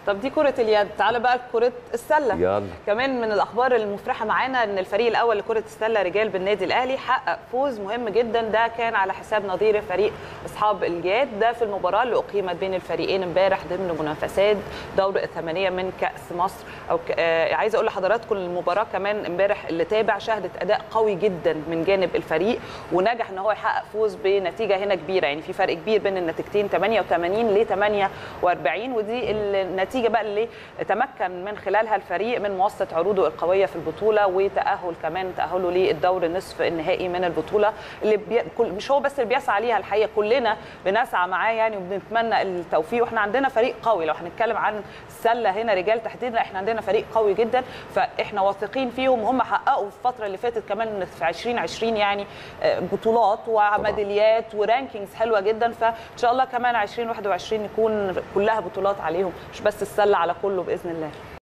طب دي كره اليد تعالى بقى كره السله يلا. كمان من الاخبار المفرحه معانا ان الفريق الاول لكره السله رجال بالنادي الاهلي حقق فوز مهم جدا ده كان على حساب نظير فريق اصحاب الجياد ده في المباراه اللي اقيمت بين الفريقين امبارح ضمن منافسات دور الثمانيه من كاس مصر او ك... آه عايزه اقول لحضراتكم المباراه كمان امبارح اللي تابع شهدت اداء قوي جدا من جانب الفريق ونجح ان هو يحقق فوز بنتيجه هنا كبيره يعني في فرق كبير بين النتيجتين 88 ل 48 ودي النتيجه بقى اللي تمكن من خلالها الفريق من مواصله عروضه القويه في البطوله وتاهل كمان تاهله للدور نصف النهائي من البطوله اللي بي... كل... مش هو بس اللي بيسعى ليها الحقيقه كلنا بنسعى معاه يعني وبنتمنى التوفيق واحنا عندنا فريق قوي لو هنتكلم عن السله هنا رجال تحديدا احنا عندنا فريق قوي جدا فاحنا واثقين فيهم وهم حققوا في الفتره اللي فاتت كمان في 2020 يعني بطولات وميداليات ورانكينجز حلوه جدا فان شاء الله كمان 2021 يكون كلها بطولات عليهم مش بس السله على كله باذن الله